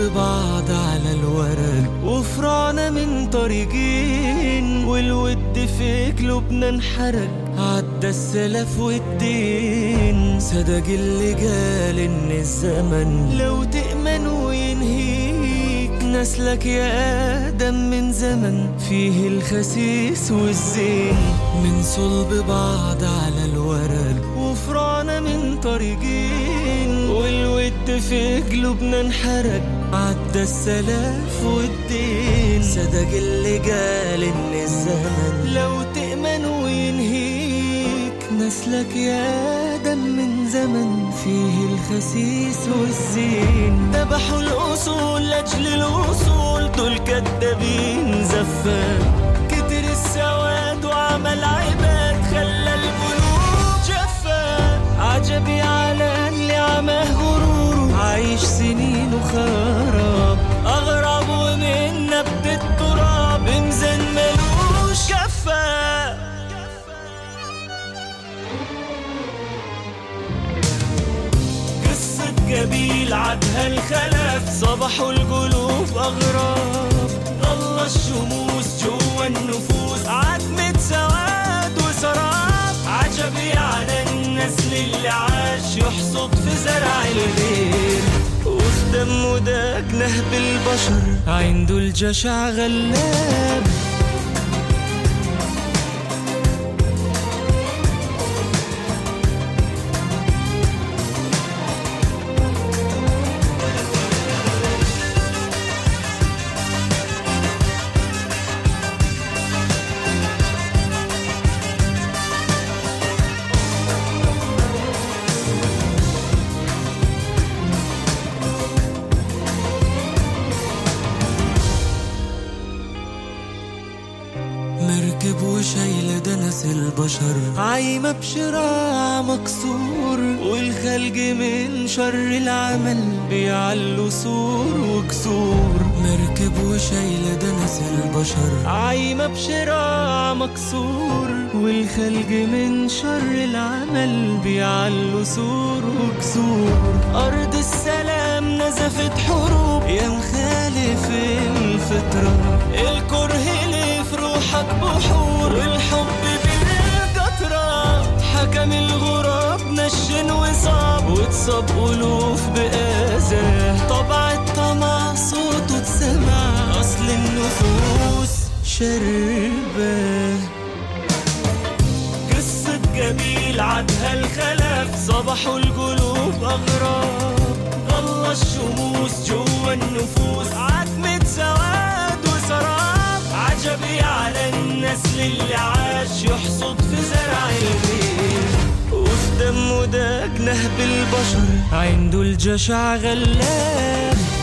ببعض على الورق وفرعنا من طريقين والود في قلوبنا انحرق عدى السلف والدين صدق اللي قال ان الزمن لو تأمن وينهيك نسلك يا آدم من زمن فيه الخسيس والزين من صلب بعض على الورق وفرعنا من طريقين والود في قلوبنا انحرق عدى السلف والدين صدق اللي قال ان الزمن لو تأمن وينهيك نسلك يا آدم من زمن فيه الخسيس والزين ذبحوا الأصول لأجل الوصول دول كدابين زفان كتر السواد وعمل عباد خلى القلوب جفان عجبي على اللي عماه غرور عايش سنين وخراب أغرب ومن نبت التراب مزن ملوش كفان قصة قبيل عدها الخلف صبحوا القلوب أغراب ظل الشموس جوا النفوس عتمة سواد وسراب عجبي على النسل اللي عاش يحصد في زرع الغير وفي دمه داك نهب البشر عنده الجشع غلاب مركب وشايلة دنس البشر عايمة بشراع مكسور والخلق من شر العمل بيعلوا سور وكسور مركب وشايلة دنس البشر عايمة بشراع مكسور والخلق من شر العمل بيعلوا سور وكسور أرض السلام نزفت حروب يا مخالف الفطرة الكره ليه في روحك بحور والحب بالقطرة حكم الغراب نشن وصاب واتصاب ألوف بأذاه طبع الطمع صوته اتسمع أصل النفوس شربه قصة قبيل عدها الخلف صبحوا القلوب أغراب ظل الشموس جوا النفوس عتمة سواد وسراب عجبي على النسل اللي عاش يحصد في زرع الغير وفي دمه داك نهب البشر عنده الجشع غلاب